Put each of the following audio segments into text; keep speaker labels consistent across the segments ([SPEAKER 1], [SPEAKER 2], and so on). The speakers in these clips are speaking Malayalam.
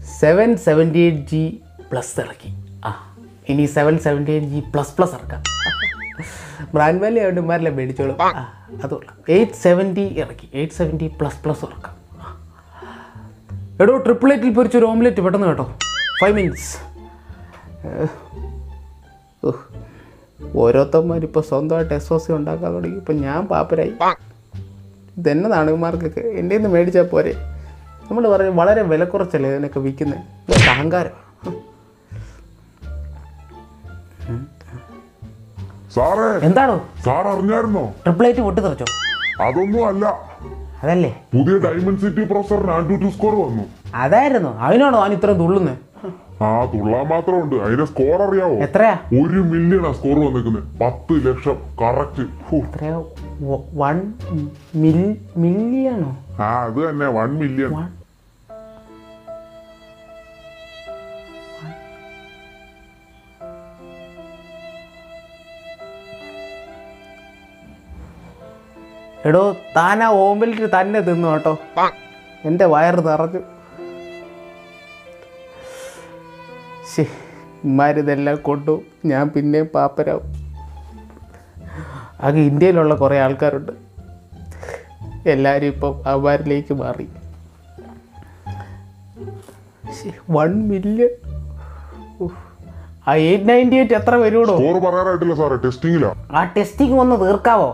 [SPEAKER 1] Seven seventy eight G plus ഇറക്കി ആ ഇനി seven seventy eight G plus plus ഇറക്കാം ബ്രാൻഡ് വാല്യൂ ആയതുകൊണ്ട് ഇമാരെല്ലാം മേടിച്ചോളും ആ അതുകൊള്ളാം എയ്റ്റ് സെവൻറ്റി ഇറക്കി എയ്റ്റ് സെവൻറ്റി പ്ലസ് പ്ലസ് ഇറക്കാം ആ. എടോ ട്രിപ്പിൾ എയ്റ്റിൽ പൊരിച്ചൊരു ഓംലെറ്റ് പെട്ടെന്ന് കേട്ടോ ഫൈവ് മിനിറ്റ്സ് ഓരോരുത്തന്മാരിപ്പോൾ സ്വന്തമായിട്ട് എസ് ഒ സി ഉണ്ടാക്കാൻ തുടങ്ങി ഇപ്പം ഞാൻ പാപ്പരായി ഇതെന്നതാണ് ഇമാർക്കൊക്കെ എൻ്റെ നിന്ന് മേടിച്ചാൽ പോരെ നമ്മൾ പറയും വളരെ വില കുറച്ചല്ലേ ഇതിനൊക്കെ വിൽക്കുന്നത് ഇതൊക്കെ അഹങ്കാരമാണ്
[SPEAKER 2] സാറേ
[SPEAKER 1] എന്താണോ
[SPEAKER 2] സാർ അറിഞ്ഞായിരുന്നോ
[SPEAKER 1] ട്രിപ്പിൾ എയ്റ്റ് പൊട്ടിത്തെറിച്ചോ
[SPEAKER 2] അതൊന്നും അല്ല
[SPEAKER 1] അതല്ലേ
[SPEAKER 2] പുതിയ ഡയമണ്ട് സിറ്റി പ്രൊസർ നാൻ ടു സ്കോർ വന്നു
[SPEAKER 1] അതായിരുന്നു അതിനാണോ അവൻ ഇത്രയും തുള്ളുന്നത്
[SPEAKER 2] ആ തുള്ളാൻ മാത്രമുണ്ട് അതിന്റെ സ്കോർ അറിയാവോ
[SPEAKER 1] എത്രയാ
[SPEAKER 2] ഒരു മില്യണാ സ്കോർ വന്നിരിക്കുന്നത് പത്ത് ലക്ഷം കറക്റ്റ്
[SPEAKER 1] എത്രയാ വൺ മിൽ മില്യണോ
[SPEAKER 2] ആ അത് തന്നെ വൺ മില്യൺ
[SPEAKER 1] വൺ എടോ താൻ ആ ഓമ്പലിറ്റ് തന്നെ തിന്നു കേട്ടോ എൻ്റെ വയറ് നിറഞ്ഞു ശേ ഇമാരിതെല്ലാം കൊണ്ടു ഞാൻ പിന്നെയും പാപ്പരാവും ആകെ ഇന്ത്യയിലുള്ള കുറേ ആൾക്കാരുണ്ട് എല്ലാവരും ഇപ്പം അവരിലേക്ക് മാറി വൺ മില്യൺ ആ എയ്റ്റ് നയൻറ്റി എയ്റ്റ് എത്ര വരുമോ
[SPEAKER 2] സ്കോർ പറയാറായിട്ടില്ല സാറേ ടെസ്റ്റിംഗിലാ
[SPEAKER 1] ആ ടെസ്റ്റിംഗ് ഒന്ന് തീർക്കാവോ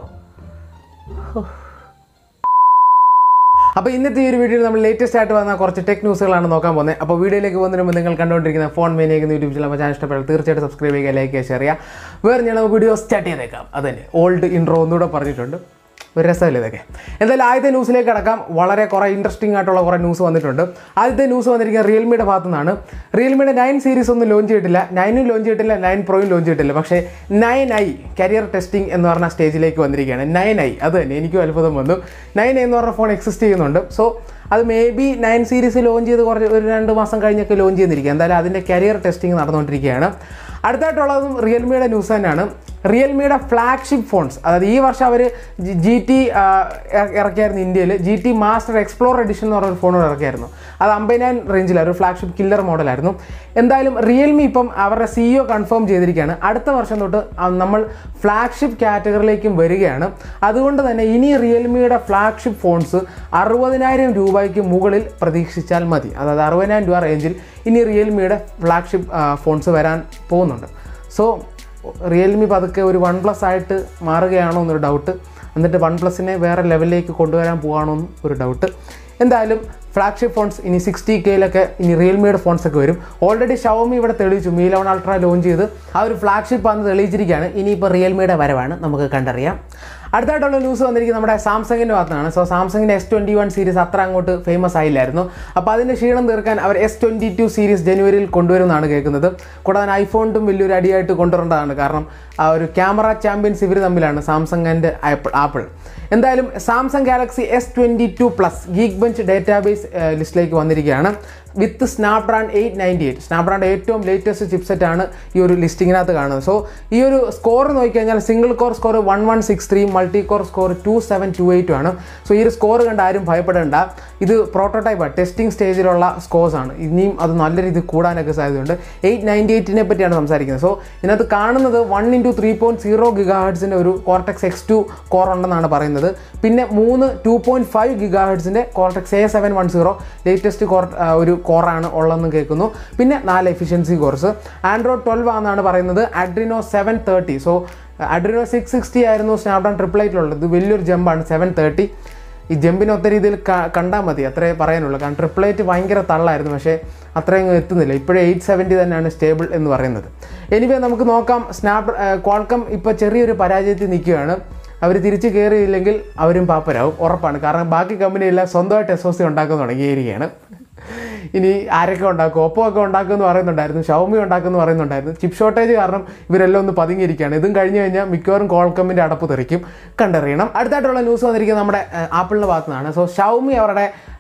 [SPEAKER 1] അപ്പോൾ ഇന്നത്തെ ഈ ഒരു വീഡിയോയിൽ നമ്മൾ ലേറ്റസ്റ്റ് ആയിട്ട് വന്ന കുറച്ച് ടെക് ന്യൂസുകളാണ് നോക്കാൻ പോകുന്നത് അപ്പോൾ വീഡിയോയിലേക്ക് പോകുന്നതിന് മുമ്പ് നിങ്ങൾ കണ്ടുകൊണ്ടിരിക്കുന്ന ഫോൺ മേനിയാക്കുന്ന യൂട്യൂബ് ചാനൽ ചാനൽ ഇഷ്ടപ്പെട്ടാൽ തീർച്ചയായിട്ടും സബ്സ്ക്രൈബ് ചെയ്യുക ലൈക്ക് ചെയ്യുക ഷെയർ ചെയ്യുക വേറെ ഞാൻ നമുക്ക് വീഡിയോ സ്റ്റാർട്ട് ചെയ്തേക്കാം അതന്നെ ഓൾഡ് ഇൻട്രോ ഒന്നുകൂടെ പറഞ്ഞിട്ടുണ്ട് ഒരു രസമല്ലേ ഇതൊക്കെ എന്തായാലും ആദ്യത്തെ ന്യൂസിലേക്ക് കടക്കാം വളരെ കുറേ ഇൻട്രസ്റ്റിംഗ് ആയിട്ടുള്ള കുറേ ന്യൂസ് വന്നിട്ടുണ്ട് ആദ്യത്തെ ന്യൂസ് വന്നിരിക്കുന്നത് റിയൽമിയുടെ ഭാഗത്തു നിന്നാണ് റിയൽമിയുടെ നയൻ സീരീസ് ഒന്നും ലോഞ്ച് ചെയ്തിട്ടില്ല നയനും ലോഞ്ച് ചെയ്തിട്ടില്ല നയൻ പ്രോയും ലോഞ്ച് ചെയ്തിട്ടില്ല പക്ഷേ നയൻ ഐ കരിയർ ടെസ്റ്റിംഗ് എന്ന് പറഞ്ഞ സ്റ്റേജിലേക്ക് വന്നിരിക്കുകയാണ് നയൻ ഐ അത് തന്നെ എനിക്കും അത്ഭുതം വന്നു നയൻ എന്ന് പറഞ്ഞ ഫോൺ എക്സിസ്റ്റ് ചെയ്യുന്നുണ്ട് സോ അത് may be nine series launch ചെയ്ത് കുറച്ച് ഒരു രണ്ട് മാസം കഴിഞ്ഞൊക്കെ ലോഞ്ച് ചെയ്തിരിക്കുക എന്തായാലും അതിൻ്റെ കരിയർ ടെസ്റ്റിംഗ് നടന്നുകൊണ്ടിരിക്കുകയാണ് അടുത്തായിട്ടുള്ളതും റിയൽമിയുടെ ന്യൂസ് തന്നെയാണ് റിയൽമിയുടെ ഫ്ലാഗ്ഷിപ്പ് ഫോൺസ് അതായത് ഈ വർഷം അവർ ജി ടി ഇറക്കിയായിരുന്നു ഇന്ത്യയിൽ G T master explore edition എന്ന് പറഞ്ഞൊരു ഫോൺ ഇറക്കിയായിരുന്നു അത് അമ്പതിനായിരം റേഞ്ചിലായിരുന്നു ഒരു ഫ്ലാഗ്ഷിപ്പ് കില്ലർ മോഡലായിരുന്നു എന്തായാലും റിയൽമി ഇപ്പം അവരുടെ സിഇഒ കൺഫേം ചെയ്തിരിക്കുകയാണ് അടുത്ത വർഷം തൊട്ട് ആ നമ്മൾ ഫ്ലാഗ്ഷിപ്പ് കാറ്റഗറിയിലേക്കും വരികയാണ് അതുകൊണ്ട് തന്നെ ഇനി റിയൽമിയുടെ ഫ്ലാഗ്ഷിപ്പ് ഫോൺസ് അറുപതിനായിരം രൂപയ്ക്ക് മുകളിൽ പ്രതീക്ഷിച്ചാൽ മതി അതായത് അറുപതിനായിരം രൂപ റേഞ്ചിൽ ഇനി റിയൽമിയുടെ ഫ്ലാഗ്ഷിപ്പ് ഫോൺസ് വരാൻ പോകുന്നുണ്ട് സോ റിയൽമി പതുക്കെ ഒരു വൺ പ്ലസ് ആയിട്ട് മാറുകയാണോ എന്നൊരു ഡൗട്ട് എന്നിട്ട് വൺ പ്ലസിനെ വേറെ ലെവലിലേക്ക് കൊണ്ടുവരാൻ പോവാണോ എന്നും ഒരു ഡൗട്ട് എന്തായാലും ഫ്ലാഗ്ഷിപ്പ് ഫോൺസ് ഇനി സിക്സ്റ്റി കെയിലൊക്കെ ഇനി റിയൽമിയുടെ ഫോൺസ് ഒക്കെ വരും ഓൾറെഡി ഷവമി ഇവിടെ തെളിയിച്ചു മീ ലെവൻ അൾട്ര ലോഞ്ച് ചെയ്ത് ആ ഒരു ഫ്ലാഗ്ഷിപ്പ് ആണെന്ന് തെളിയിച്ചിരിക്കുകയാണ് ഇനിയിപ്പോൾ റിയൽമിയുടെ വരവാണ് നമുക്ക് കണ്ടറിയാം അടുത്തായിട്ടുള്ള ന്യൂസ് വന്നിരിക്കുന്നത് നമ്മുടെ സാംസങ്ങിൻ്റെ ഭാഗത്താണ് സോ സാംസങ്ങിൻ്റെ എസ് ട്വൻറ്റി വൺ സീരീസ് അത്ര അങ്ങോട്ട് ഫേമസ് ആയില്ലായിരുന്നു അപ്പോൾ അതിൻ്റെ ക്ഷീണം തീർക്കാൻ അവർ എസ് ട്വൻറ്റി ടു സീരീസ് ജനുവരിയിൽ കൊണ്ടുവരുമെന്നാണ് കേൾക്കുന്നത് കൂടാതെ ഐഫോണിനും വലിയൊരു അടിയായിട്ട് കൊണ്ടുവരേണ്ടതാണ് കാരണം ആ ഒരു ക്യാമറ ചാമ്പ്യൻസ് ഇവർ തമ്മിലാണ് സാംസങ് ആൻഡ് ആപ്പിൾ ആപ്പിൾ എന്തായാലും Samsung Galaxy S twenty two plus Geekbench database ലിസ്റ്റിലേക്ക് വന്നിരിക്കുകയാണ് with Snapdragon eight ninety eight Snapdragon ഏറ്റവും ലേറ്റസ്റ്റ് ചിപ്സെറ്റ് ആണ് ഈ ഒരു ലിസ്റ്റിങ്ങിനകത്ത് കാണുന്നത് സോ ഈ ഒരു സ്കോർ നോക്കിക്കഴിഞ്ഞാൽ single core score one one six three multi core score two seven two എയ്റ്റും ആണ് സോ ഈ ഒരു സ്കോർ കണ്ട് ആരും ഭയപ്പെടേണ്ട ഇത് പ്രോട്ടോടൈപ്പാണ് ടെസ്റ്റിംഗ് സ്റ്റേജിലുള്ള സ്കോർസ് ആണ് ഇനിയും അത് നല്ല രീതിയിൽ കൂടാനൊക്കെ സാധ്യതയുണ്ട് എയ്റ്റ് നയൻറ്റി എയ്റ്റിനെ പറ്റിയാണ് സംസാരിക്കുന്നത് സോ ഇതിനകത്ത് കാണുന്നത് one into three point zero giga ഹെഡ്സിൻ്റെ ഒരു കോർട്ടെക്സ് എക്സ് ടു കോർ ഉണ്ടെന്നാണ് പറയുന്നത് പിന്നെ മൂന്ന് ടു പോയിൻറ്റ് ഫൈവ് ഗിഗാ ഹെഡ്സിൻ്റെ Cortex A seven one zero latest core ഒരു കോറാണ് ഉള്ളതെന്ന് കേൾക്കുന്നു പിന്നെ നാല് എഫിഷ്യൻസി കോഴ്സ് ആൻഡ്രോയിഡ് ട്വൽവ് ആണെന്നാണ് പറയുന്നത് Adreno seven thirty so Adreno six sixty ആയിരുന്നു സ്നാപ്ഡ്രാഗൺ ട്രിപ്പിൾ എയ്റ്റിലുള്ളത് ഇത് വലിയൊരു ജമ്പാണ് സെവൻ തേർട്ടി ഈ ജമ്പിന് ഒത്ത രീതിയിൽ കണ്ടാൽ മതി അത്രേ പറയാനുള്ളൂ കാരണം ട്രിപ്പിൾ എയ്റ്റ് ഭയങ്കര തള്ളായിരുന്നു പക്ഷേ അത്രയും എത്തുന്നില്ല ഇപ്പോഴും എയ്റ്റ് സെവൻറ്റി തന്നെയാണ് സ്റ്റേബിൾ എന്ന് പറയുന്നത് എനിവേ നമുക്ക് നോക്കാം സ്നാപ് ക്വാൾക്കം ഇപ്പോൾ ചെറിയൊരു പരാജയത്തിൽ നിൽക്കുകയാണ് അവർ തിരിച്ച് കയറിയില്ലെങ്കിൽ അവരും പാപ്പരാവും ഉറപ്പാണ് കാരണം ബാക്കി കമ്പനിയെല്ലാം സ്വന്തമായിട്ട് എസ് ഒ സി ഉണ്ടാക്കാൻ തുടങ്ങിയിരിക്കുകയാണ് ഇനി ആരൊക്കെ ഉണ്ടാക്കും ഒപ്പോ ഒക്കെ ഉണ്ടാക്കുമെന്ന് പറയുന്നുണ്ടായിരുന്നു ഷൗമി ഉണ്ടാക്കുമെന്ന് പറയുന്നുണ്ടായിരുന്നു ചിപ്പ് ഷോർട്ടേജ് കാരണം ഇവരെല്ലാം ഒന്ന് പതുങ്ങിയിരിക്കുകയാണ് ഇതും കഴിഞ്ഞ് കഴിഞ്ഞാൽ മിക്കവാറും കോൾക്കമ്മിൻ്റെ അടപ്പ് തെറിക്കും കണ്ടറിയണം അടുത്തായിട്ടുള്ള ന്യൂസ് വന്നിരിക്കുന്നത് നമ്മുടെ ആപ്പിളിൻ്റെ ഭാഗത്തു നിന്നാണ് സോ ഷൗമി അവരുടെ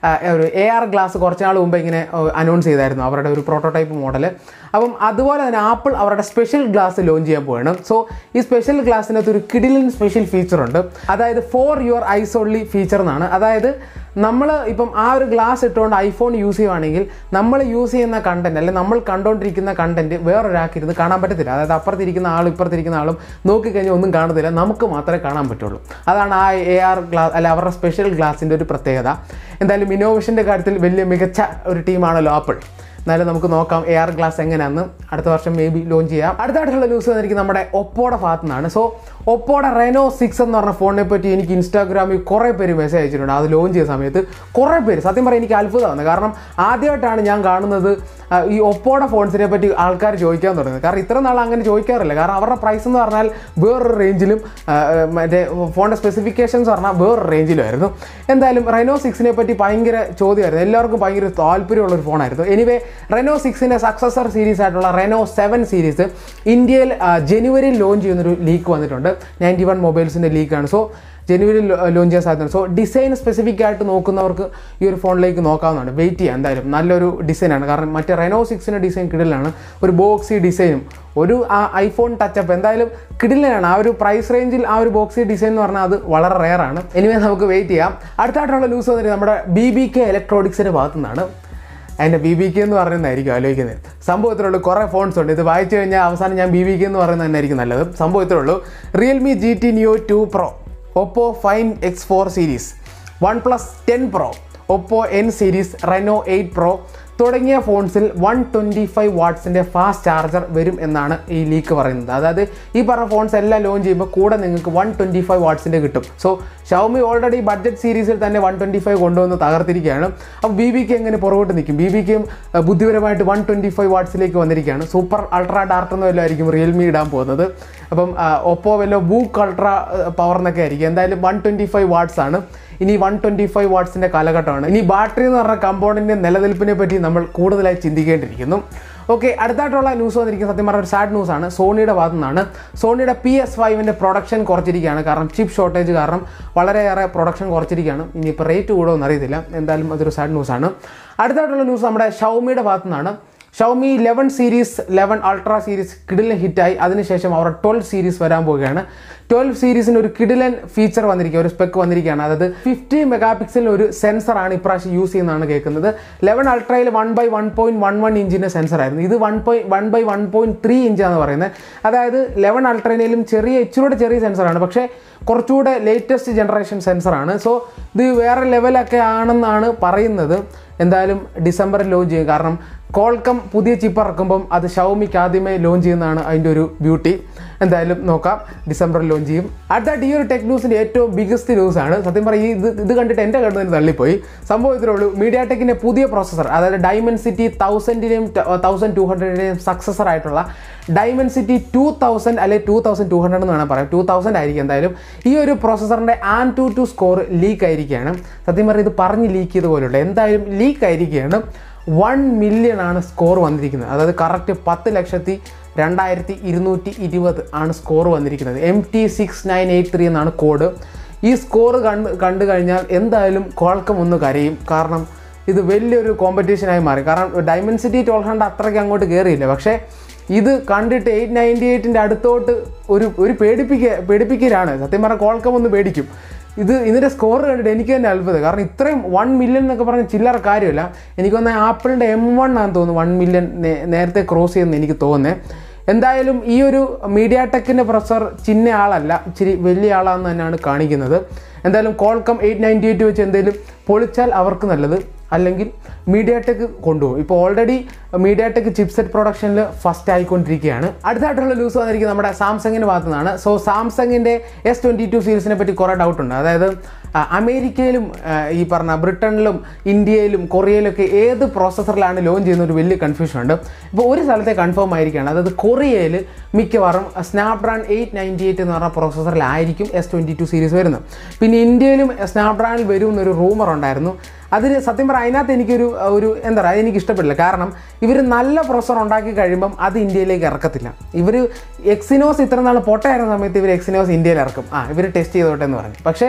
[SPEAKER 1] ആ, ഒരു എ ആർ ഗ്ലാസ് കുറച്ച് നാൾ മുമ്പ് ഇങ്ങനെ അനൗൺസ് ചെയ്തായിരുന്നു അവരുടെ ഒരു പ്രോട്ടോടൈപ്പ് മോഡൽ അപ്പം അതുപോലെ തന്നെ ആപ്പിൾ അവരുടെ സ്പെഷ്യൽ ഗ്ലാസ് ലോഞ്ച് ചെയ്യാൻ പോവാണ് സോ ഈ സ്പെഷ്യൽ ഗ്ലാസ്സിനകത്ത് ഒരു കിഡിലിൻ സ്പെഷ്യൽ ഫീച്ചർ ഉണ്ട് അതായത് for your eyes only feature എന്നാണ് അതായത് നമ്മൾ ഇപ്പം ആ ഒരു ഗ്ലാസ് ഇട്ടുകൊണ്ട് ഐഫോൺ യൂസ് ചെയ്യുവാണെങ്കിൽ നമ്മൾ യൂസ് ചെയ്യുന്ന കണ്ടന്റ് അല്ലെങ്കിൽ നമ്മൾ കണ്ടുകൊണ്ടിരിക്കുന്ന കണ്ടന്റ് വേറൊരാൾക്ക് ഇരുന്ന് കാണാൻ പറ്റത്തില്ല അതായത് അപ്പുറത്തിരിക്കുന്ന ആളും ഇപ്പുറത്തിരിക്കുന്ന ആളും നോക്കിക്കഴിഞ്ഞാൽ ഒന്നും കാണത്തില്ല നമുക്ക് മാത്രമേ കാണാൻ പറ്റുള്ളൂ അതാണ് ആ എ ആർ ഗ്ലാസ് അല്ല അവരുടെ സ്പെഷ്യൽ ഗ്ലാസിൻ്റെ ഒരു പ്രത്യേകത എന്തായാലും ഇന്നോവേഷൻ്റെ കാര്യത്തിൽ വലിയ മികച്ച ഒരു ടീമാണല്ലോ ആപ്പിൾ എന്നാലും നമുക്ക് നോക്കാം എ ആർ ഗ്ലാസ് എങ്ങനെയാണെന്ന് അടുത്ത വർഷം മേ ബി ലോഞ്ച് ചെയ്യാം അടുത്തായിട്ടുള്ള ന്യൂസ് വന്നിരിക്കും നമ്മുടെ ഒപ്പോയുടെ ഭാഗത്തു നിന്നാണ് സോ ഒപ്പോയുടെ റെനോ സിക്സ് എന്ന് പറഞ്ഞ ഫോണിനെ പറ്റി എനിക്ക് ഇൻസ്റ്റാഗ്രാമിൽ കുറേ പേര് മെസ്സേജ് അയച്ചിട്ടുണ്ട് അത് ലോഞ്ച് ചെയ്ത സമയത്ത് കുറേ പേര് സത്യം പറയാൻ എനിക്ക് അത്ഭുതമാണ് കാരണം ആദ്യമായിട്ടാണ് ഞാൻ കാണുന്നത് ആ, ഈ ഒപ്പോയുടെ ഫോൺസിനെ പറ്റി ആൾക്കാർ ചോദിക്കാൻ തുടങ്ങുന്നത് കാരണം ഇത്ര നാൾ അങ്ങനെ ചോദിക്കാറില്ല കാരണം അവരുടെ പ്രൈസ് എന്ന് പറഞ്ഞാൽ വേറൊരു റേഞ്ചിലും ആ, ആ, മറ്റേ ഫോണിൻ്റെ സ്പെസിഫിക്കേഷൻസ് പറഞ്ഞാൽ വേറൊരു റേഞ്ചിലുമായിരുന്നു എന്തായാലും റെനോ സിക്സിനെ പറ്റി ഭയങ്കര ചോദ്യമായിരുന്നു എല്ലാവർക്കും ഭയങ്കര താല്പര്യമുള്ള ഒരു ഫോണായിരുന്നു എനിവേ റെനോ സിക്സിൻ്റെ സക്സസർ സീരീസ് ആയിട്ടുള്ള റെനോ സെവൻ സീരീസ് ഇന്ത്യയിൽ ആ, ജനുവരിയിൽ ലോഞ്ച് ചെയ്യുന്നൊരു ലീക്ക് വന്നിട്ടുണ്ട് നയൻറ്റി വൺ മൊബൈൽസിൻ്റെ ലീക്കാണ് സോ ജനുവരിയിൽ ലോഞ്ച് ചെയ്യാൻ സാധ്യത സോ ഡിസൈൻ സ്പെസിഫിക് ആയിട്ട് നോക്കുന്നവർക്ക് ഈ ഒരു ഫോണിലേക്ക് നോക്കാവുന്നതാണ് വെയിറ്റ് ചെയ്യാം എന്തായാലും നല്ലൊരു ഡിസൈനാണ് കാരണം മറ്റേ റെനോ സിക്സിൻ്റെ ഡിസൈൻ കിടിലാണ് ഒരു ബോക്സി ഡിസൈനും ഒരു ആ ഐഫോൺ ടച്ചപ്പ് എന്തായാലും കിടിലാണ് ആ ഒരു പ്രൈസ് റേഞ്ചിൽ ആ ഒരു ബോക്സി ഡിസൈൻ എന്ന് പറഞ്ഞാൽ അത് വളരെ റെയർ ആണ് എനിവേ നമുക്ക് വെയിറ്റ് ചെയ്യാം അടുത്തായിട്ടുള്ള ലൂസ് വന്നിട്ട് നമ്മുടെ ബി ബി കെ ഇലക്ട്രോണിക്സിൻ്റെ ഭാഗത്തു നിന്നാണ് അതിൻ്റെ ബി ബി കെ എന്ന് പറയുന്നതായിരിക്കും ആലോചിക്കുന്നത് സംഭവത്തിലുള്ള കുറേ ഫോൺസ് ഉണ്ട് ഇത് വായിച്ചു കഴിഞ്ഞാൽ അവസാനം ഞാൻ ബി ബി കെ എന്ന് പറയുന്നത് തന്നെയായിരിക്കും നല്ലത് സംഭവത്തിലുള്ളൂ Realme G T Neo two Pro Oppo Find X four series OnePlus ten Pro Oppo N series Reno eight Pro തുടങ്ങിയ ഫോൺസിൽ വൺ ട്വൻറ്റി ഫൈവ് വാട്ട്സിൻ്റെ ഫാസ്റ്റ് ചാർജർ വരും എന്നാണ് ഈ ലീക്ക് പറയുന്നത് അതായത് ഈ പറഞ്ഞ ഫോൺസ് എല്ലാം ലോഞ്ച് ചെയ്യുമ്പോൾ കൂടെ നിങ്ങൾക്ക് വൺ ട്വൻറ്റി ഫൈവ് വാട്ട്സിൻ്റെ കിട്ടും സോ ഷവമി ഓൾറെഡി ബഡ്ജറ്റ് സീരീസിൽ തന്നെ വൺ ട്വൻറ്റി ഫൈവ് കൊണ്ടുവന്ന് തകർത്തിരിക്കുകയാണ് അപ്പോൾ ബി ബിക്ക് എങ്ങനെ പുറകോട്ട് നിൽക്കും ബി ബിക്കും ബുദ്ധിപരമായിട്ട് വൺ ട്വൻറ്റി ഫൈവ് വാട്ട്സിലേക്ക് വന്നിരിക്കുകയാണ് സൂപ്പർ അൾട്രാ ഡാർട്ട് എന്നോ ആയിരിക്കും റിയൽമി ഇടാൻ പോകുന്നത് അപ്പം ഒപ്പോ വല്ലോ ബൂക്ക് അൾട്രാ പവർ എന്നൊക്കെ ആയിരിക്കും എന്തായാലും വൺ ട്വൻറ്റി ഫൈവ് വാട്ട്സ് ആണ് ഇനി വൺ ട്വൻറ്റി ഫൈവ് വാട്ട്സിൻ്റെ കാലഘട്ടമാണ് ഇനി ബാറ്ററി എന്ന് പറഞ്ഞ കമ്പോണൻറ്റിൻ്റെ നിലനിൽപ്പിനെ പറ്റി നമ്മൾ കൂടുതലായി ചിന്തിക്കേണ്ടിയിരിക്കുന്നു ഓക്കെ അടുത്തായിട്ടുള്ള ന്യൂസ് വന്നിരിക്കുന്ന സത്യം പറഞ്ഞ ഒരു സാഡ് ന്യൂസാണ് സോണിയുടെ ഭാഗത്തു നിന്നാണ് സോണിയുടെ പി എസ് ഫൈവിൻ്റെ പ്രൊഡക്ഷൻ കുറച്ചിരിക്കുകയാണ് കാരണം ചിപ്പ് ഷോർട്ടേജ് കാരണം വളരെയേറെ പ്രൊഡക്ഷൻ കുറച്ചിരിക്കുകയാണ് ഇനിയിപ്പോൾ റേറ്റ് കൂടുമെന്ന് അറിയത്തില്ല എന്തായാലും അതൊരു സാഡ് ന്യൂസാണ് അടുത്തായിട്ടുള്ള ന്യൂസ് നമ്മുടെ ഷൗമിയുടെ ഭാഗത്തു നിന്നാണ് Xiaomi eleven series eleven ultra series കിഡിലൻ ഹിറ്റായി അതിനുശേഷം അവരുടെ ട്വൽവ് സീരീസ് വരാൻ പോവുകയാണ് ട്വൽവ് സീരീസിന് ഒരു കിഡിലൻ ഫീച്ചർ വന്നിരിക്കുക ഒരു സ്പെക്ക് വന്നിരിക്കുകയാണ് അതായത് ഫിഫ്റ്റി മെഗാ പിക്സലിന് ഒരു സെൻസറാണ് ഇപ്രാവശ്യം യൂസ് ചെയ്യുന്നതാണ് കേൾക്കുന്നത് ലെവൻ അൾട്രയിൽ one by one point one one ഇഞ്ചിൻ്റെ സെൻസറായിരുന്നു ഇത് one point one by one point three ഇഞ്ചാണ് പറയുന്നത് അതായത് ലെവൻ അൾട്രയിലും ചെറിയ ഇച്ചിരൂടെ ചെറിയ സെൻസറാണ് പക്ഷേ കുറച്ചുകൂടെ ലേറ്റസ്റ്റ് ജനറേഷൻ സെൻസറാണ് സോ ഇത് വേറെ ലെവലൊക്കെ ആണെന്നാണ് പറയുന്നത് എന്തായാലും ഡിസംബറിൽ ലോഞ്ച് ചെയ്യും കാരണം കോൾക്കം പുതിയ ചിപ്പ് ഇറക്കുമ്പം അത് ഷൗമിക്ക് ആദ്യമേ ലോഞ്ച് ചെയ്യുന്നതാണ് അതിൻ്റെ ഒരു ബ്യൂട്ടി എന്തായാലും നോക്കാം ഡിസംബറിൽ ലോഞ്ച് ചെയ്യും അടുത്തായിട്ട് ഈ ഒരു ടെക് ന്യൂസിൻ്റെ ഏറ്റവും ബിഗസ്റ്റ് ന്യൂസ് ആണ് സത്യം പറയും ഇത് ഇത് കണ്ടിട്ട് എൻ്റെ കണ്ടു തന്നെ തള്ളിപ്പോയി സംഭവത്തിലുള്ളൂ മീഡിയ ടെക്കിൻ്റെ പുതിയ പ്രോസസ്സർ അതായത് ഡൈമൻസിറ്റി തൗസൻഡിനെയും തൗസൻഡ് ടു ഹൺഡ്രഡിനെയും സക്സസർ ആയിട്ടുള്ള ഡൈമൻസിറ്റി ടു തൗസൻഡ് അല്ലെങ്കിൽ ടു തൗസൻഡ് ടു ഹൺഡ്രഡ് എന്ന് വേണം പറയാം ടു തൗസൻഡ് ആയിരിക്കും എന്തായാലും ഈ ഒരു പ്രോസസ്സറിൻ്റെ AnTuTu score leak ആയിരിക്കുകയാണ് സത്യം പറഞ്ഞാൽ ഇത് പറഞ്ഞ് ലീക്ക് ചെയ്ത പോലെയുണ്ട് എന്തായാലും ലീക്ക് ആയിരിക്കുകയാണ് വൺ മില്യൺ ആണ് സ്കോർ വന്നിരിക്കുന്നത് അതായത് കറക്റ്റ് പത്ത് ലക്ഷത്തി രണ്ടായിരത്തി ഇരുന്നൂറ്റി ഇരുപത് ആണ് സ്കോർ വന്നിരിക്കുന്നത് M T six nine eight three എന്നാണ് കോഡ് ഈ സ്കോർ കണ്ട് കണ്ടു കഴിഞ്ഞാൽ എന്തായാലും കോൾക്കം ഒന്ന് കരയും കാരണം ഇത് വലിയൊരു കോമ്പറ്റീഷനായി മാറി കാരണം ഡയമൻസിറ്റി ട്വൽവ് ഹൺഡ്രഡ് അത്രയ്ക്ക് അങ്ങോട്ട് കയറിയില്ല പക്ഷേ ഇത് കണ്ടിട്ട് എയ്റ്റ് നയൻറ്റി എയ്റ്റിൻ്റെ അടുത്തോട്ട് ഒരു ഒരു പേടിപ്പിക്ക പേടിപ്പിക്കലാണ് സത്യം പറഞ്ഞാൽ കോൾക്കം ഒന്ന് പേടിക്കും ഇത് ഇതിൻ്റെ സ്കോർ കണ്ടിട്ട് എനിക്ക് തന്നെ അത്ഭുതം കാരണം ഇത്രയും വൺ മില്യൺ എന്നൊക്കെ പറഞ്ഞ ചില്ലറ കാര്യമല്ല എനിക്ക് തോന്നുന്നത് ആപ്പിളിൻ്റെ എം വൺ ആണെന്ന് തോന്നുന്നു വൺ മില്യൺ നേരത്തെ ക്രോസ് ചെയ്യുമെന്ന് എനിക്ക് തോന്നുന്നത് എന്തായാലും ഈ ഒരു മീഡിയ ടെക്കിൻ്റെ പ്രൊസർ ചിന്ന ആളല്ല ഇച്ചിരി വലിയ ആളാണെന്ന് തന്നെയാണ് കാണിക്കുന്നത് എന്തായാലും കോൾക്കം എയ്റ്റ് നയൻറ്റി എയ്റ്റ് വെച്ച് എന്തെങ്കിലും പൊളിച്ചാൽ അവർക്ക് നല്ലത് അല്ലെങ്കിൽ മീഡിയ ടെക് കൊണ്ടുപോകും ഇപ്പോൾ ഓൾറെഡി മീഡിയ ടെക് ചിപ്സെറ്റ് പ്രൊഡക്ഷനിൽ ഫസ്റ്റ് ആയിക്കൊണ്ടിരിക്കുകയാണ് അടുത്തായിട്ടുള്ള ന്യൂസ് വന്നിരിക്കുന്നത് നമ്മുടെ സാംസങ്ങിൻ്റെ ഭാഗത്തു നിന്നാണ് സോ സാംസങ്ങിൻ്റെ എസ് ട്വൻറ്റി ടു സീരീസിനെ പറ്റി കുറേ ഡൗട്ട് ഉണ്ട് അതായത് ആ, അമേരിക്കയിലും ആ, ഈ പറഞ്ഞ ബ്രിട്ടനിലും ഇന്ത്യയിലും കൊറിയയിലൊക്കെ ഏത് പ്രോസസ്സറിലാണ് ലോഞ്ച് ചെയ്യുന്ന ഒരു വലിയ കൺഫ്യൂഷൻ ഉണ്ട് ഇപ്പോൾ ഒരു സ്ഥലത്തെ കൺഫേം ആയിരിക്കുകയാണ് അതായത് കൊറിയയിൽ മിക്കവാറും സ്നാപ്ഡ്രാഗൺ എയ്റ്റ് നയൻറ്റി എയ്റ്റ് എന്ന് പറഞ്ഞ പ്രോസസ്സറിലായിരിക്കും എസ് ട്വൻറ്റി ടു സീരീസ് വരുന്നത് പിന്നെ ഇന്ത്യയിലും സ്നാപ്ഡ്രാഗണിൽ വരും എന്നൊരു റൂമർ ഉണ്ടായിരുന്നു അതിന് സത്യം പറഞ്ഞാൽ അതിനകത്ത് എനിക്കൊരു ഒരു എന്താ പറയുക അതെനിക്ക് ഇഷ്ടപ്പെട്ടില്ല കാരണം ഇവർ നല്ല പ്രൊസർ ഉണ്ടാക്കി കഴിയുമ്പം അത് ഇന്ത്യയിലേക്ക് ഇറക്കത്തില്ല ഇവർ എക്സിനോസ് ഇത്ര നാൾ പൊട്ടയായിരുന്ന സമയത്ത് ഇവർ എക്സിനോസ് ഇന്ത്യയിൽ ഇറക്കും ആ ഇവർ ടെസ്റ്റ് ചെയ്തോട്ടെ എന്ന് പറഞ്ഞു പക്ഷേ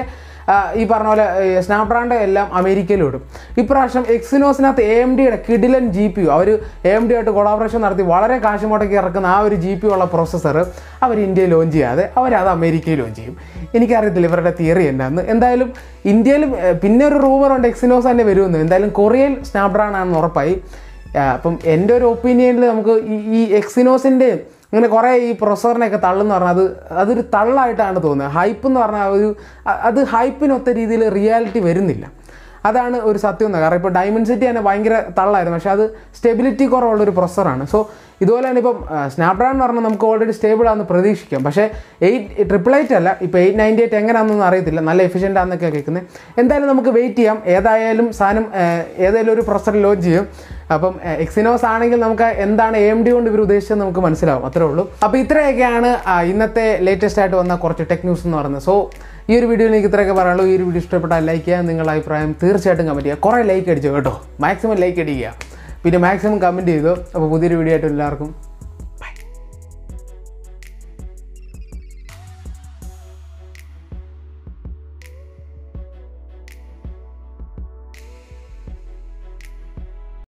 [SPEAKER 1] ആ, ഈ പറഞ്ഞ പോലെ സ്നാപ്ഡ്രാഗണിൻ്റെ എല്ലാം അമേരിക്കയിലും ഇടും ഇപ്രാവശ്യം എക്സിനോസിനകത്ത് എ എം ഡിയുടെ കിഡിലൻ ജി പി യു അവർ എ എം ഡി ആയിട്ട് കൊളാബറേഷൻ നടത്തി വളരെ കാശ് മുടക്കി ഇറക്കുന്ന ആ ഒരു ജി പി ഉള്ള പ്രോസസ്സർ അവർ ഇന്ത്യയിൽ ലോഞ്ച് ചെയ്യാതെ അവരത് അമേരിക്കയിൽ ലോഞ്ച് ചെയ്യും എനിക്കറിയത്തില്ല ഇവരുടെ തിയറി എന്നാന്ന് എന്തായാലും ഇന്ത്യയിൽ ഏർ, പിന്നെ ഒരു റൂമറുണ്ട് എക്സിനോസ് തന്നെ വരുമെന്ന് എന്തായാലും കൊറിയയിൽ സ്നാപ്ഡ്രാഗൺ ആണെന്ന് ഉറപ്പായി ആ, അപ്പം എൻ്റെ ഒരു ഒപ്പീനിയനിൽ നമുക്ക് ഈ ഈ എക്സിനോസിൻ്റെ അങ്ങനെ കുറേ ഈ പ്രൊസറിനെയൊക്കെ തള്ളെന്ന് പറഞ്ഞാൽ അത് അതൊരു തള്ളായിട്ടാണ് തോന്നുന്നത് ഹൈപ്പ് എന്ന് പറഞ്ഞാൽ ഒരു അ- അത് ഹൈപ്പിനൊത്ത രീതിയിൽ റിയാലിറ്റി വരുന്നില്ല അതാണ് ഒരു സത്യം എന്ന് കാരണം ഇപ്പോൾ ഡയമണ്ട് സിറ്റി തന്നെ ഭയങ്കര തള്ളായിരുന്നു പക്ഷേ അത് സ്റ്റെബിലിറ്റി കുറവുള്ളൊരു പ്രൊസറാണ് സോ ഇതുപോലെ തന്നെ ഇപ്പം സ്നാപ്ഡ്രാഗൺ എന്ന് പറഞ്ഞാൽ നമുക്ക് ഓൾറെഡി സ്റ്റേബിൾ ആണെന്ന് പ്രതീക്ഷിക്കാം പക്ഷേ എയ്റ്റ് ട്രിപ്പിൾ എയ്റ്റ് അല്ല ഇപ്പോൾ എയ്റ്റ് നയൻറ്റി എയ്റ്റ് എങ്ങനെയാണെന്നൊന്നും അറിയത്തില്ല നല്ല എഫിഷ്യൻ്റ് ആണെന്നൊക്കെ കേൾക്കുന്നത് എന്തായാലും നമുക്ക് വെയിറ്റ് ചെയ്യാം ഏതായാലും സാധനം ഏഹ്, ഏതായാലും ഒരു പ്രൊസർ ലോഞ്ച് ചെയ്യും അപ്പം എക്സിനോസ് ആണെങ്കിൽ നമുക്ക് എന്താണ് എം ഡി കൊണ്ട് ഇവർ ഉദ്ദേശിച്ചത് നമുക്ക് മനസ്സിലാവും അത്രേ ഉള്ളൂ അപ്പോൾ ഇത്രയൊക്കെയാണ് ആ, ഇന്നത്തെ ലേറ്റസ്റ്റ് ആയിട്ട് വന്ന കുറച്ച് ടെക് ന്യൂസ് എന്ന് പറയുന്നത് സോ ഈ ഒരു വീഡിയോയിൽ എനിക്ക് ഇത്രയൊക്കെ പറയുള്ളൂ ഈ ഒരു വീഡിയോ ഇഷ്ടപ്പെട്ടാൽ ലൈക്ക് ചെയ്യുക നിങ്ങളുടെ അഭിപ്രായം തീർച്ചയായിട്ടും കമൻറ്റ് ചെയ്യുക കുറേ ലൈക്ക് അടിച്ചു കേട്ടോ മാക്സിമം ലൈക്ക് അടിക്കുക പിന്നെ മാക്സിമം കമൻറ്റ് ചെയ്തു അപ്പോൾ പുതിയൊരു വീഡിയോ ആയിട്ട് എല്ലാവർക്കും